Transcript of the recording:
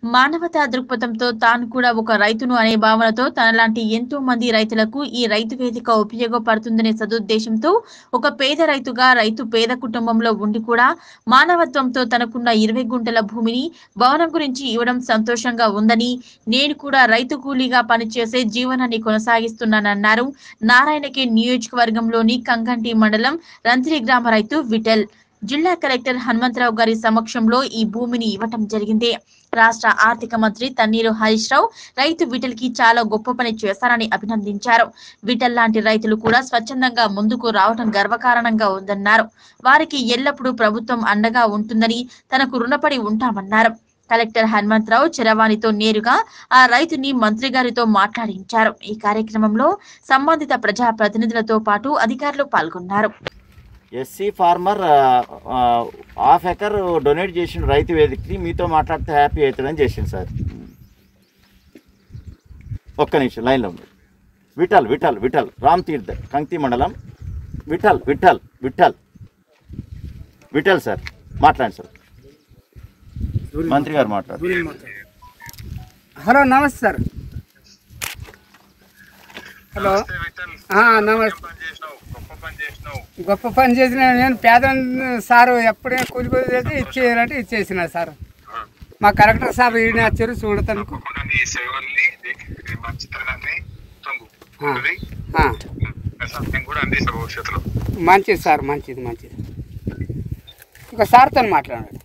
మానవతా దృక్పథంతో తాను కూడా ఒక రైతును అనే భావనతో తనలాంటి ఎంతో మంది రైతులకు ఈ రైతు వేదిక ఉపయోగపడుతుందనే సదుద్దేశంతో ఒక పేద రైతుగా రైతు పేద కుటుంబంలో ఉండి కూడా మానవత్వంతో తనకున్న ఇరవై గుంటల భూమిని భవనం గురించి ఇవ్వడం సంతోషంగా ఉందని నేను కూడా రైతు కూలీగా పనిచేసే జీవనాన్ని కొనసాగిస్తున్నానన్నారు నారాయణకే నియోజకవర్గంలోని కంగంటి మండలం రంతిరి గ్రామ రైతు విఠల్ జిల్లా కలెక్టర్ హనుమంతరావు గారి సమక్షంలో ఈ భూమిని ఇవ్వటం జరిగింది రాష్ట్ర ఆర్థిక మంత్రి తన్నీరు హరీష్ రావు రైతు విఠల్ కి చాలా గొప్ప పని చేశారని అభినందించారు విఠల్ లాంటి రైతులు కూడా స్వచ్ఛందంగా ముందుకు రావటం గర్వకారణంగా ఉందన్నారు వారికి ఎల్లప్పుడూ ప్రభుత్వం అండగా ఉంటుందని తనకు రుణపడి ఉంటామన్నారు కలెక్టర్ హనుమంతరావు చరవాణితో నేరుగా ఆ రైతుని మంత్రి గారితో మాట్లాడించారు ఈ కార్యక్రమంలో సంబంధిత ప్రజా ప్రతినిధులతో పాటు అధికారులు పాల్గొన్నారు SC farmer half acre donate చేసిన రైతు వేదికకి మీతో మాట్లాడితే హ్యాపీ అవుతుందని చేసింది సార్ ఒక్క నిమిషం లైన్లో ఉంది విఠల్ విఠల్ విఠల్ రామ్ తీర్థ్ కంక్తి మండలం విఠల్ విఠల్ విఠల్ విఠల్ సార్ మాట్లాడండి సార్ మంత్రి గారు మాట్లాడు హలో నమస్తే సార్ హలో ఆ, నమస్తే పని చేసినావు గొప్ప పని చేసినావు గొప్ప పని చేసిన నేను పేద సారు ఎప్పుడే కూలి కూలి చేస్తే ఇచ్చేయాలంటే ఇచ్చేసిన సార్ మా కలెక్టర్ సార్ ఈయన వచ్చారు చూడటానికి తప్పకుండా నీ సేవల్ని నీ మంచితనాన్ని తొంగు ఆ. ఉంటుంది. ఆ, సత్యం కూడా అందిస్తావు భవిష్యత్తులో మంచిది సార్ మంచిది మంచిది ఇంకా సార్తో మాట్లాడండి